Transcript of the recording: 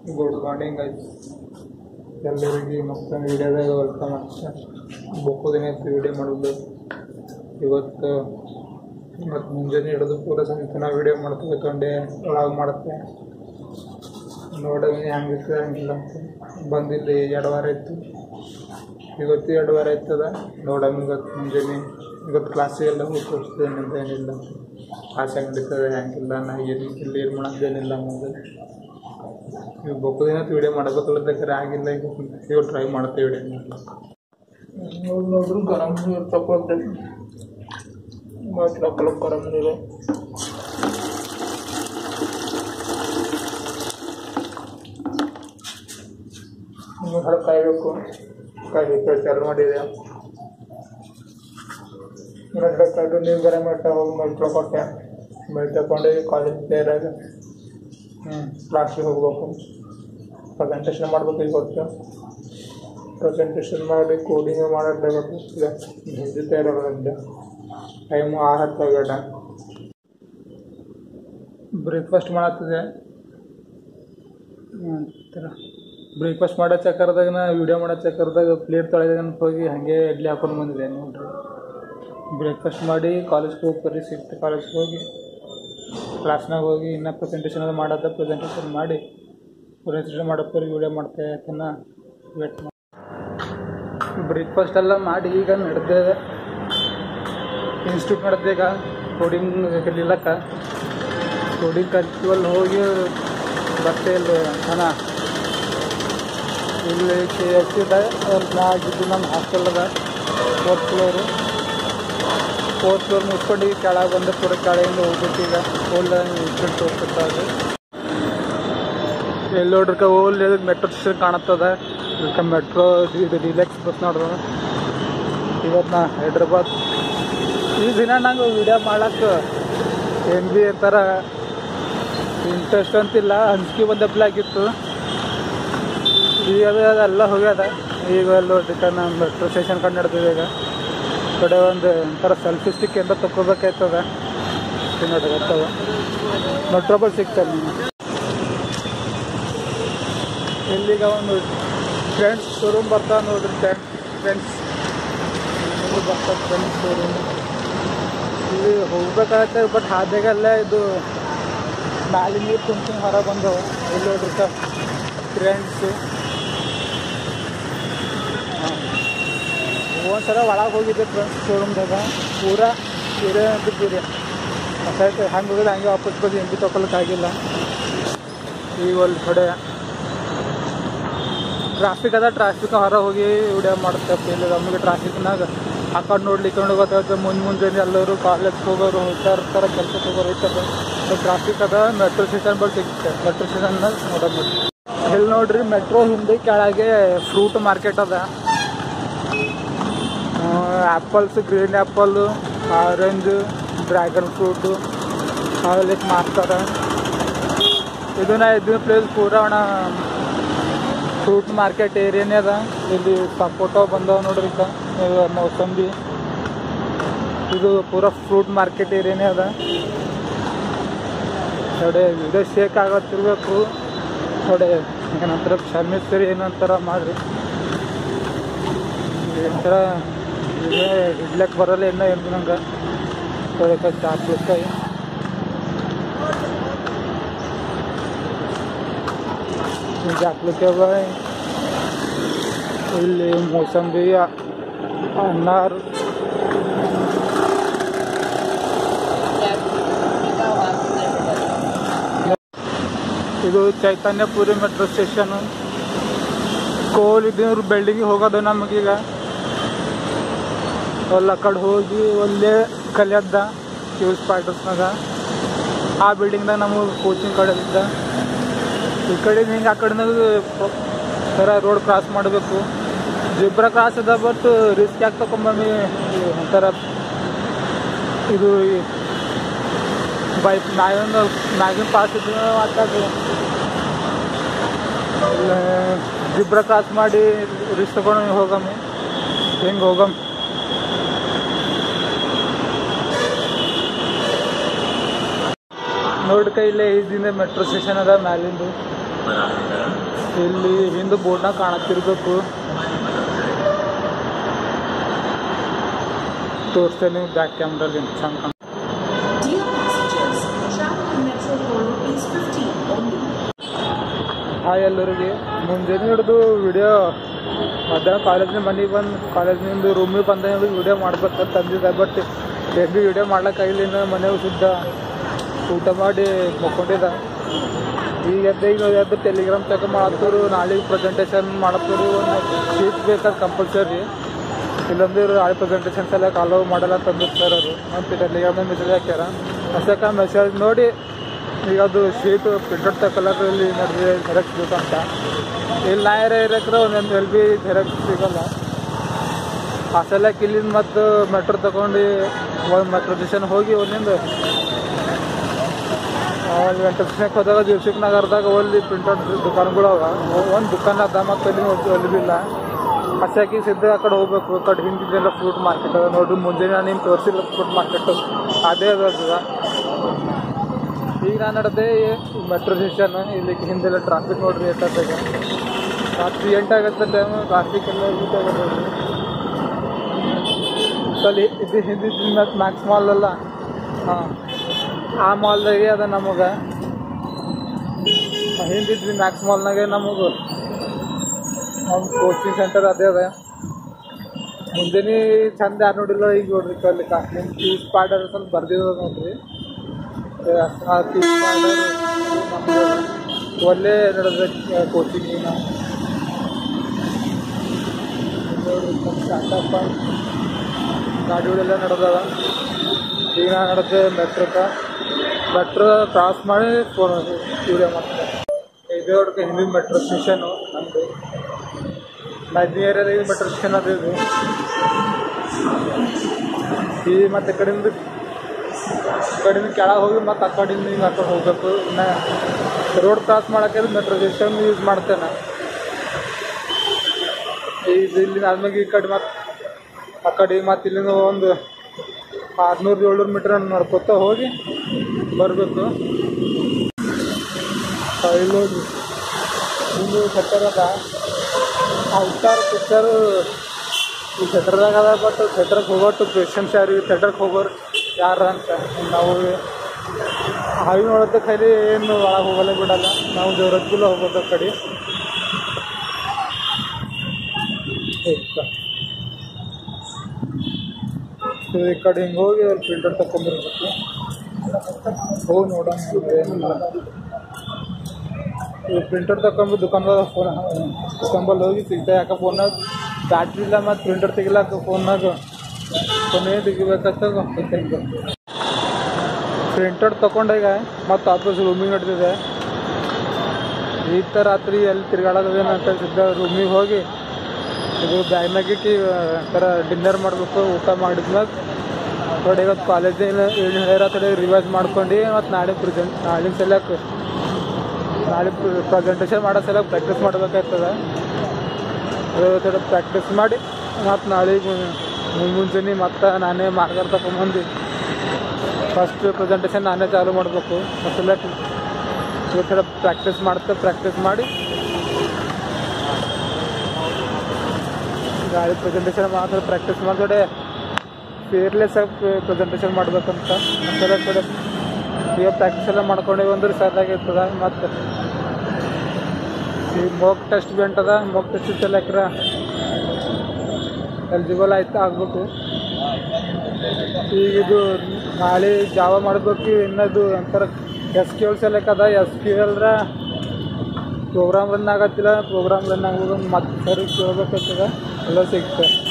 Good morning ice ಎಲ್ಲರಿಗೆ ಮತ್ತೊಂದು ವಿಡಿಯೋದಾಗ welcome ಅಂತ ಬೊಕ್ಕು ದಿನ ಇತ್ತು ವಿಡಿಯೋ ಮಾಡೋದು ಇವತ್ತು ಇವತ್ತು ಮುಂಜಾನೆ ಹಿಡಿದು ಪೂರ ಸಂತನ ವಿಡಿಯೋ ಮಾಡ್ತಾ ತೊಂಡೆ ಒಳಗೆ ಮಾಡುತ್ತೆ ನೋಡೋದು ಹೆಂಗಿರ್ತದೆ ಹಂಗಿಲ್ಲ ಅಂತ ಬಂದಿಲ್ಲಿ ಎರಡು ವಾರ ಇತ್ತು ಇವತ್ತು ಎರಡು ವಾರ ಆಯ್ತದ ನೋಡೋಣ ಇವತ್ತು ಮುಂಜಾನೆ ಇವತ್ತು ಕ್ಲಾಸಿಗೆಲ್ಲ ಹೋಗಿ ತೋರಿಸ್ತೇನೆ ಅಂತ ಏನಿಲ್ಲ ಕ್ಲಾಸ್ ಹೆಂಗೆ ನಡೀತದೆ ಹೆಂಗಿಲ್ಲ ನಾ ಏನು ಇಲ್ಲಿ ಏನು ಮಾಡೋದೇನಿಲ್ಲ ಅನ್ನೋದು ನೀವು ಬೊಕ್ಕ ದಿನ ವಿಡಿಯೋ ಮಾಡಬೇಕಲ್ಲದಕ್ಕೆ ಆಗಿಲ್ಲ ಈಗ ಇವಾಗ ಟ್ರೈ ಮಾಡ್ತೇವೆ ವಿಡಿಯೋ ನೋಡ್ರು ಗರಂ ನೀರು ತಗೊಳ್ತೆ ಮಾಡ್ಲಕ್ಕಲ್ಲ ಗರಂ ನೀರು ಇನ್ನು ಹೊರ ಕಾಯಬೇಕು ಕಾಯಬೇಕು ಚಾಲು ಮಾಡಿದೆ ಇನ್ನೊಂದು ಕಾಯ್ದು ನೀರು ಗರಂ ಮಾಡ್ತಾ ಹೋಗಿ ಮೈ ಕೊಟ್ಟೆ ಮೈ ತಗೊಂಡು ಕಾಲೇಜ್ ಸೇರಾಗ ಹ್ಞೂ ಕ್ಲಾಸಿಗೆ ಹೋಗ್ಬೇಕು ಪ್ರೆಸೆಂಟೇಷನ್ ಮಾಡ್ಬೇಕು ಇವತ್ತು ಪ್ರೆಸೆಂಟೇಷನ್ ಮಾಡಿ ಕೋಡಿಂಗ್ ಮಾಡಲೇಬೇಕು ಈಗ ಹಿಂದಿ ತಯಾರಾಗಲಿದ್ದೆ ಟೈಮು ಆರು ಹತ್ತಾಗಡ ಬ್ರೇಕ್ಫಾಸ್ಟ್ ಮಾಡತ್ತಿದೆ ಒಂಥರ ಬ್ರೇಕ್ಫಾಸ್ಟ್ ಮಾಡೋ ಚಕ್ಕರ್ದಾಗ ನಾ ವಿಡಿಯೋ ಮಾಡೋ ಚಕ್ಕರ್ದಾಗ ಪ್ಲೇಟ್ ತೊಳೆದಾಗ ಹೋಗಿ ಹಾಗೆ ಇಡ್ಲಿ ಹಾಕೊಂಡು ಬಂದಿದೆ ನೋಡ್ರಿ ಬ್ರೇಕ್ಫಾಸ್ಟ್ ಮಾಡಿ ಕಾಲೇಜ್ಗೆ ಹೋಗಿ ಬರೀ ಸಿಕ್ತು ಕಾಲೇಜ್ಗೆ ಹೋಗಿ ಕ್ಲಾಸ್ನಾಗ ಹೋಗಿ ಇನ್ನೂ ಪ್ರೆಸೆಂಟೇಷನ್ ಅದು ಮಾಡೋದ ಪ್ರೆಸೆಂಟೇಷನ್ ಮಾಡಿ ಪ್ರೆಸೆಂಟೇಷನ್ ಮಾಡೋಕ್ಕೆ ವಿಡಿಯೋ ಮಾಡ್ತಾ ಇರ್ತೇನೆ ವೇಟ್ ಮಾಡಿ ಬ್ರೇಕ್ಫಾಸ್ಟ್ ಎಲ್ಲ ಮಾಡಿ ಈಗ ನಡೆದೇ ಇನ್ಸ್ಟಿಟ್ಯೂಟ್ ನಡೆದೆ ಈಗ ಕೋಡಿಂಗ್ ಕಲೀಲಕ್ಕ ಕೋಡಿಂಗ್ ಕಲ್ತೀವಲ್ಲಿ ಹೋಗಿ ಬರ್ತೆ ಇಲ್ಲಿ ಹಣ ಇಲ್ಲಿ ಕೆ ಎಫ್ ಸಿ ಇದೆ ಅಲ್ಲಿ ನಾ ಆಗಿದ್ದು ನಮ್ಮ ಹಾಸ್ಟೆಲ್ ಅದ ಫೋರ್ತ್ ಫ್ಲೋರು ಫೋರ್ತ್ ಫ್ಲೋರ್ ಮುಚ್ಕೊಂಡು ಈಗ ಕೆಳಗೆ ಬಂದು ಪೂರ ಕೆಳಗಿಂದ ಹೋಗ್ಬಿಟ್ಟು ಈಗ ಓಲ್ ಇನ್ಸ್ಟಿಟ್ಯೂಟ್ ತೋರಿಸ್ತಾರೆ ಎಲ್ಲಿ ನೋಡ್ರಿಕ ಓಲ್ ಮೆಟ್ರೋ ಸ್ಟೇಷನ್ ಕಾಣತ್ತದ ಇದಕ್ಕೆ ಮೆಟ್ರೋ ಇದು ಡಿಲೆಕ್ಸ್ ಬಸ್ ನೋಡ್ರಿ ಇವತ್ತು ನಾ ಹೈದ್ರಾಬಾದ್ ಈ ದಿನ ನಂಗೆ ವಿಡಿಯೋ ಮಾಡಕ್ಕೆ ಏನು ಭೀ ಒಂಥರ ಇಂಟ್ರೆಸ್ಟ್ ಅಂತಿಲ್ಲ ಅಂಜಿಕೆ ಬಂದಪ್ಲೆ ಆಗಿತ್ತು ಈಗ ಅದು ಅದೆಲ್ಲ ಹೋಗ್ಯದ ಈಗ ಅಲ್ಲಿ ನೋಡ್ರಿಕ ನಾನು ಮೆಟ್ರೋ ಸ್ಟೇಷನ್ ಕಂಡು ನಡೆದಿದೆ ಈಗ ಕಡೆ ಒಂದು ಒಂಥರ ಸೆಲ್ಫಿ ಸ್ಟಿಕ್ ಎಂತ ತಗೋಬೇಕಾಯ್ತದ ನೋಡ್ರಿ ಗೊತ್ತವ ಮೆಟ್ರೋ ಬಸ್ ಸಿಗ್ತದೆ ನೀವು ಇಲ್ಲಿಗ ಒಂದು ಫ್ರೆಂಡ್ಸ್ ಶೋರೂಮ್ ಬರ್ತಾವ ನೋಡ್ರಿ ಫ್ರೆಂಡ್ ಫ್ರೆಂಡ್ಸ್ ಬರ್ತಾವ ಫ್ರೆಂಡ್ಸ್ ಶೋರೂಮ್ ಇಲ್ಲಿ ಹೋಗ್ಬೇಕಾಗತ್ತೆ ಬಟ್ ಹಾದಿಯಾಗಲ್ಲ ಇದು ಮ್ಯಾಲಿನ ನೀರು ತುಂಬ್ಕೊಂಡು ಹೊರ ಬಂದವು ಇಲ್ಲಿ ನೋಡ್ರಿ ಸರ್ ಫ್ರೆಂಡ್ಸು ಒಂದ್ಸಲ ಒಳಗೆ ಹೋಗಿದ್ದೆ ಫ್ರೆಂಡ್ಸ್ ಶೋರೂಮ್ದಾಗ ಪೂರ ಸೀರೆ ಅಂತಿದ್ದೀರಿ ಅಸಾಯ್ತು ಹಂಗೆ ಹೋಗಿದ್ರೆ ಹಂಗೆ ವಾಪಸ್ ಬಂದು ಏನು ಭೀ ತೊಗೊಳಕ್ಕಾಗಿಲ್ಲ ಈಗ ಅಲ್ಲಿ ಥೋಡೆ ಟ್ರಾಫಿಕ್ ಅದ ಟ್ರಾಫಿಕ್ ಹೊರ ಹೋಗಿ ವಿಡಿಯೋ ಮಾಡ್ತೇವೆ ಇಲ್ಲಿ ನಮಗೆ ಟ್ರಾಫಿಕ್ನಾಗ ಆ ಕಡೆ ನೋಡ್ಲಿಕ್ಕೆ ನೋಡಿ ಗೊತ್ತಾಗುತ್ತೆ ಮುಂದೆ ಮುಂಜಾನೆ ಎಲ್ಲರೂ ಕಾಲೇಜ್ಗೆ ಹೋಗೋರು ಹೋಗ್ತಾ ಇರ್ತಾರೆ ಕೆಲ್ಸಕ್ಕೆ ಹೋಗೋರು ಹೋಗ್ತಾರೆ ಟ್ರಾಫಿಕ್ ಅದ ಮೆಟ್ರೋ ಸ್ಟೇಷನ್ ಬಳಿ ಸಿಗುತ್ತೆ ಮೆಟ್ರೋ ಸ್ಟೇಷನ್ನಾಗ ನೋಡೋದು ಇಲ್ಲಿ ನೋಡ್ರಿ ಮೆಟ್ರೋ ಹಿಂದೆ ಕೆಳಗೆ ಫ್ರೂಟ್ ಮಾರ್ಕೆಟ್ ಅದ apples green apple orange dragon fruit ಅವೆಲ್ಲ ಮಾರ್ತಾರೆ ಇದು ನಾ ಇದ್ದ ಪ್ಲೇಸ್ ಪೂರ ಅಣ್ಣ ಫ್ರೂಟ್ ಮಾರ್ಕೆಟ್ ಏರಿಯಾನೇ ಅದ ಇಲ್ಲಿ ಸಪೋಟ ಬಂದವ ನೋಡ್ರಿ ಈಗ ಇದು ಮೌಸಂಬಿ ಇದು ಪೂರ ಫ್ರೂಟ್ ಮಾರ್ಕೆಟ್ ಏರಿಯಾನೇ ಅದ ಥೋಡೆ ವಿಡಿಯೋ ಶೇಕ್ ಆಗತ್ತಿರ್ಬೇಕು ಥೋಡೆ ಏನಂತಾರೆ ಕ್ಷಮಿಸ್ತೀರಿ ಏನಂತಾರ ಮಾಡ್ರಿ ಒಂಥರ ಇಡ್ಲಕ್ಕೆ ಬರಲ್ಲ ಏನೋ ಏನು ನಂಗೆ ಥೋಡೆ ಚಾಪ್ಲಕ್ಕಾಯಿ ಜಾಕ್ಲಿಕ್ಕೆ ಬಾಯ್ ಇಲ್ಲಿ ಮೋಸಂಬಿ ಅನ್ನಾರು ಇದು ಚೈತನ್ಯಪುರಿ ಮೆಟ್ರೋ ಸ್ಟೇಷನ್ ಕೋಲ್ ಇದ್ದೀವ್ರು ಬಿಲ್ಡಿಂಗಿಗೆ ಹೋಗೋದು ನಮಗೀಗ ಅಲ್ಲಿ ಆ ಕಡೆ ಹೋಗಿ ಒಳ್ಳೆ ಕಲಿಯದ್ದ ಕ್ಯೂ ಸ್ಪಾಟರ್ಸ್ನಾಗ ಆ ಬಿಲ್ಡಿಂಗ್ದಾಗ ನಮಗೆ ಕೋಚಿಂಗ್ ಕಡೆಯಿಂದ ಈ ಕಡೆ ಹಿಂಗೆ ಆ ಕಡೆನಾಗ ಥರ ರೋಡ್ ಕ್ರಾಸ್ ಮಾಡಬೇಕು ಜಿಬ್ರ ಕ್ರಾಸ್ ಅದ ಬಟ್ ರಿಸ್ಕ್ ಯಾಕೆ ತಗೊಂಬಮ್ಮಿ ಒಂಥರ ಇದು ಬೈಕ್ ಮ್ಯಾಗಿನ ಮ್ಯಾಗಿನ ಪಾಸ್ ಇದ್ದು ಮಾತಾಡಿ ಜಿಬ್ರ ಕ್ರಾಸ್ ಮಾಡಿ ರಿಸ್ಕ್ ತಗೊಂಡು ಹೋಗಮ್ಮಿ ಹೆಂಗೆ ಹೋಗಮ್ ನೋಡ್ಕ ಇಲ್ಲೇ ಈಜಿಂದ ಮೆಟ್ರೋ ಸ್ಟೇಷನ್ ಅದ ಮ್ಯಾಲಿಂದು ಇಲ್ಲಿ ಹಿಂದೆ ಬೋರ್ಡ್ನಾಗ ಕಾಣತ್ತಿರ್ಬೇಕು ತೋರಿಸ್ತೇನೆ ಬ್ಯಾಕ್ ಕ್ಯಾಮ್ರಲ್ಲಿ ಚಂದ ಕಾಣ Dear passengers, travel in Metro for rupees 15 only. Hi ಎಲ್ಲರಿಗೆ ಮುಂಜಾನೆ ಹಿಡಿದು ವಿಡಿಯೋ ಮಧ್ಯಾಹ್ನ ಕಾಲೇಜಿನ ಮನೆಗೆ ಬಂದು ಕಾಲೇಜಿನಿಂದ ರೂಮಿಗೆ ಬಂದ ವಿಡಿಯೋ ಮಾಡ್ಬೇಕಂತ ತಂದಿದ್ದೆ ಬಟ್ ಎಲ್ಲಿ ವಿಡಿಯೋ ಮಾಡ್ಲಿಕ್ಕಾಗಿಲ್ಲ ಇನ್ನು ಮನೆಗೆ ಶುದ್ಧ ಊಟ ಮಾಡಿ ಮಕ್ಕೊಂಡಿದ್ದ ಈಗ ಎದ್ದು ಈಗ ಎದ್ದು ಟೆಲಿಗ್ರಾಮ್ ಚೆಕ್ ಮಾಡತ್ತರು ನಾಳೆಗೆ ಪ್ರೆಸೆಂಟೇಷನ್ ಮಾಡತ್ತರು ಒಂದು ಶೀಟ್ ಬೇಕಾದ ಕಂಪಲ್ಸರಿ ಇಲ್ಲಂದ್ರೆ ನಾಳೆ ಪ್ರೆಸೆಂಟೇಷನ್ಸ್ ಎಲ್ಲ ಕಾಲೋ ಮಾಡಲ್ಲ ತಂದಿರ್ತಾರೆ ಅವರು ಮತ್ತು ಟೆಲಿಗ್ರಾಮ್ ಮೆಸೇಜ್ ಹಾಕ್ಯಾರ ಅಷ್ಟಕ್ಕೆ ಮೆಸೇಜ್ ನೋಡಿ ಈಗ ಅದು ಶೀಟ್ ಪ್ರಿಂಟೌಟ್ ತಗೊಳಕ್ಕೆ ಇಲ್ಲಿ ನಡೆದಿದೆ ಜೆರಾಕ್ಸ್ ಬೇಕಂತ ಇಲ್ಲಿ ನಾಯರ ಇರಕ್ರೆ ಒಂದೊಂದು ಎಲ್ ಬಿ ಜೆರಾಕ್ಸ್ ಸಿಗಲ್ಲ ಆ ಸಲಕ್ಕೆ ಇಲ್ಲಿಂದ ಮತ್ತು ಮೆಟ್ರೋ ತಗೊಂಡು ಒಂದು ಮೆಟ್ರೋ ಸ್ಟೇಷನ್ ಹೋಗಿ ಒಂದಿಂದ ಅಲ್ಲಿ ಮೆಟ್ರೋ ಸ್ಟೇಷನ್ಗೆ ಹೋದಾಗ ದಿವ್ಸಕ್ಕೆ ನಗರದಾಗ ಅಲ್ಲಿ ಪ್ರಿಂಟೌಟ್ ದುಕಾನ್ಗಳು ಅವ ಒಂದು ದುಕಾನ್ ಅದ ಮತ್ತು ಅಲ್ಲಿ ಅಲ್ಲಿ ಬಿ ಇಲ್ಲ ಹಸಾಕಿ ಸಿದ್ಧ ಆ ಕಡೆ ಹೋಗ್ಬೇಕು ಆ ಕಡೆ ಹಿಂದಿದ್ದೆಲ್ಲ ಫ್ರೂಟ್ ಮಾರ್ಕೆಟ್ ಅದ ನೋಡ್ರಿ ಮುಂಜಾನೆ ನಾನು ನಿಮ್ಗೆ ತೋರಿಸಿಲ್ಲ ಫ್ರೂಟ್ ಮಾರ್ಕೆಟ್ ಅದೇ ಅದ ಈಗ ನಾನು ನಡೆದೆ ಮೆಟ್ರೋ ಸ್ಟೇಷನ್ ಇಲ್ಲಿ ಹಿಂದೆಲ್ಲ ಟ್ರಾಫಿಕ್ ನೋಡ್ರಿ ಎಷ್ಟಾಗ ರಾತ್ರಿ ಎಂಟಾಗತ್ತೆ ಟೈಮ್ ಟ್ರಾಫಿಕ್ ಎಲ್ಲ ಇರುತ್ತೆ ನೋಡ್ರಿ ಸಲಿ ಇದು ಹಿಂದಿದ್ದ ಮತ್ತು ಮ್ಯಾಕ್ಸ್ ಮಾಲ್ ಅಲ್ಲ ಹಾಂ ಆ ಮಾಲ್ದಾಗೆ ಅದ ನಮಗೆ ಹಿಂದಿದ್ವಿ ಮ್ಯಾಕ್ಸ್ ಮಾಲ್ನಾಗೆ ನಮಗೆ ನಮ್ಮ ಕೋಚಿಂಗ್ ಸೆಂಟರ್ ಅದೇ ಅದ ಮುಂಜಾನೆ ಚಂದ ಯಾರು ನೋಡಿಲ್ಲ ಈಗ ನೋಡ್ರಿ ಕಲಿಕ ನಿಮ್ಮ ಫೀಸ್ ಪಾರ್ಡರ್ ಸ್ವಲ್ಪ ಬರ್ದಿರೋದು ನೋಡ್ರಿ ಆ ಫೀಸ್ ಪಾರ್ಡರ್ ನಮ್ದು ಒಳ್ಳೆ ನಡೆದ ಕೋಚಿಂಗ್ ನಾವು ನೋಡ್ರಿ ಸ್ಟಾರ್ಟಪ್ಪ ಗಾಡಿಗಳೆಲ್ಲ ನಡೆದವ ಈಗ ನಾನು ನಡೆದೆ ಮೆಟ್ರೋಕ ಮೆಟ್ರೋ ಕ್ರಾಸ್ ಮಾಡಿ ಫೋನ್ ವಿಡಿಯೋ ಮಾಡ್ತಾರೆ ಇದು ನೋಡ್ರಿ ಹಿಂದಿನ ಮೆಟ್ರೋ ಸ್ಟೇಷನು ನಮ್ಮದು ನದಿ ಏರಿಯಾದಾಗ ಮೆಟ್ರೋ ಸ್ಟೇಷನ್ ಅದು ಇದು ಈ ಮತ್ತೆ ಕಡೆಯಿಂದ ಕಡೆಯಿಂದ ಕೆಳಗೆ ಹೋಗಿ ಮತ್ತೆ ಆ ಕಡೆಯಿಂದ ಹಿಂಗೆ ಆ ಕಡೆ ಹೋಗ್ಬೇಕು ಇನ್ನು ರೋಡ್ ಕ್ರಾಸ್ ಮಾಡೋಕ್ಕೆ ಮೆಟ್ರೋ ಸ್ಟೇಷನ್ ಯೂಸ್ ಮಾಡ್ತೇನೆ ಇದು ಇಲ್ಲಿ ಆದ್ಮೇಲೆ ಈ ಕಡೆ ಮತ್ತೆ ಆ ಕಡೆ ಮತ್ತೆ ಇಲ್ಲಿಂದ ಒಂದು ಆರುನೂರು ಏಳ್ನೂರು ಮೀಟ್ರ್ ನಡ್ಕೊತ ಹೋಗಿ ಬರಬೇಕು ಇಲ್ಲಿ ನೋಡ್ರಿ ಇಲ್ಲಿ ಸೆಟ್ಟರ್ ಅದ ಆ ಉತ್ತಾರ ಪಿಕ್ಚರು ಈ ಥಿಯೇಟರ್ದಾಗ ಅದ ಬಟ್ ಥಿಯೇಟರ್ಗೆ ಹೋಗೋಟ್ಟು ಪೇಷನ್ಸ್ ಯಾರು ಥಿಯೇಟರ್ಗೆ ಹೋಗೋರು ಯಾರು ಅಂತ ನಾವು ಹಾವಿ ನೋಡೋದಕ್ಕೆ ಖೈಲಿ ಏನು ಒಳಗೆ ಹೋಗಲ್ಲ ಬಿಡಲ್ಲ ನಾವು ದೇವ್ರದ್ಗುಲ್ಲ ಹೋಗೋದು ಆ ಕಡೆ ಆಯ್ತಾ. ಇದು ಈ ಕಡೆ ಹಿಂಗೆ ಹೋಗಿ ಅಲ್ಲಿ ಪ್ರಿಂಟರ್ ತಗೊಂಡ್ಬರ್ಬೇಕು ಹೋಗಿ ನೋಡೋಣ ಏನಿಲ್ಲ ಈ ಪ್ರಿಂಟರ್ ತಗೊಂಡು ದುಕಾನ್ದಾಗ ಫೋನ್ ದುಕಾನ್ಬಲ್ಲಿ ಹೋಗಿ ಸಿಗ್ತಾ ಯಾಕೆ ಫೋನಾಗ ಬ್ಯಾಟ್ರಿ ಇಲ್ಲ ಮತ್ತು ಪ್ರಿಂಟರ್ ತೆಗಿಲಾಕ ಫೋನ್ನಾಗ ಫೋನೇ ತೆಗಿಬೇಕಂತ ಗೊತ್ತೈತೆ ಪ್ರಿಂಟರ್ ತಗೊಂಡಾಗ ಮತ್ತು ವಾಪಸ್ ರೂಮಿಗೆ ನಡೆದಿದೆ ಈ ಥರ ರಾತ್ರಿ ಎಲ್ಲಿ ತಿರ್ಗಾಡೋದೇನು ಅಂತ ಸಿದ್ಧ ರೂಮಿಗೆ ಹೋಗಿ ಇದು ಬ್ಯಾಗ್ನಾಗ ಇಟ್ಟು ಥರ ಡಿನ್ನರ್ ಮಾಡಬೇಕು ಊಟ ಮಾಡಿದ್ಮ್ಯಾಗ ಥೋಡೆ ಇವತ್ತು ಕಾಲೇಜ್ ಏನು ಹೇಳ್ಯಾರ ಥೋಡೆ ರಿವೈಸ್ ಮಾಡ್ಕೊಂಡು ಮತ್ತು ನಾಳೆ ಪ್ರೆಸೆಂಟ್ ನಾಳೆ ಸಲಕ್ಕೆ ನಾಳೆ ಪ್ರೆಸೆಂಟೇಷನ್ ಮಾಡೋ ಸಲ ಪ್ರಾಕ್ಟೀಸ್ ಮಾಡ್ಬೇಕಾಗ್ತದೆ ಅದು ಥೋಡೆ ಪ್ರಾಕ್ಟೀಸ್ ಮಾಡಿ ಮತ್ತು ನಾಳೆಗೆ ಮುಂಜಾನೆ ಮತ್ತೆ ನಾನೇ ಮಾರ್ಗರ್ ತಗೊಂಬಂದು ಫಸ್ಟ್ ಪ್ರೆಸೆಂಟೇಷನ್ ನಾನೇ ಚಾಲು ಮಾಡಬೇಕು ಸಲಕ್ಕೆ ಇವತ್ತು ಪ್ರಾಕ್ಟೀಸ್ ಮಾಡ್ತಾ ಪ್ರಾಕ್ಟೀಸ್ ಮಾಡಿ ಗಾಡಿ ಪ್ರೆಸೆಂಟೇಷನ್ ಮಾತ್ರ ಪ್ರಾಕ್ಟೀಸ್ ಮಾಡಿ ಫೇರ್ಲೆಸ್ ಆಗಿ ಪ್ರೆಸೆಂಟೇಷನ್ ಮಾಡ್ಬೇಕಂತ ಮತ್ತೆ ಕಡೆ ಈಗ ಪ್ರಾಕ್ಟೀಸ್ ಎಲ್ಲ ಮಾಡ್ಕೊಂಡೇವಿ ಅಂದ್ರೆ ಸರಿಯಾಗಿರ್ತದ ಮತ್ತು ಈ ಮೋಕ್ ಟೆಸ್ಟ್ ಬಿ ಅಂಟದ ಮೋಕ್ ಟೆಸ್ಟ್ ಸೆಲೆಕ್ರ ಎಲಿಜಿಬಲ್ ಆಯ್ತು ಆಗ್ಬೇಕು ಈಗ ಇದು ನಾಳೆ ಜಾವ ಮಾಡಬೇಕು ಇನ್ನದು ಒಂಥರ ಎಸ್ ಕ್ಯೂ ಎಲ್ ಸೆಲೆಕ್ಟ್ ಅದ ಎಸ್ ಕ್ಯೂ ಎಲ್ರ ಪ್ರೋಗ್ರಾಮ್ ರನ್ ಆಗತ್ತಿಲ್ಲ ಪ್ರೋಗ್ರಾಮ್ ರನ್ ಆಗೋದು ಮತ್ತೆ ಸರಿ ಕೇಳ್ಬೇಕಾಗ್ತದ ಎಲ್ಲ ಸಿಗ್ತದೆ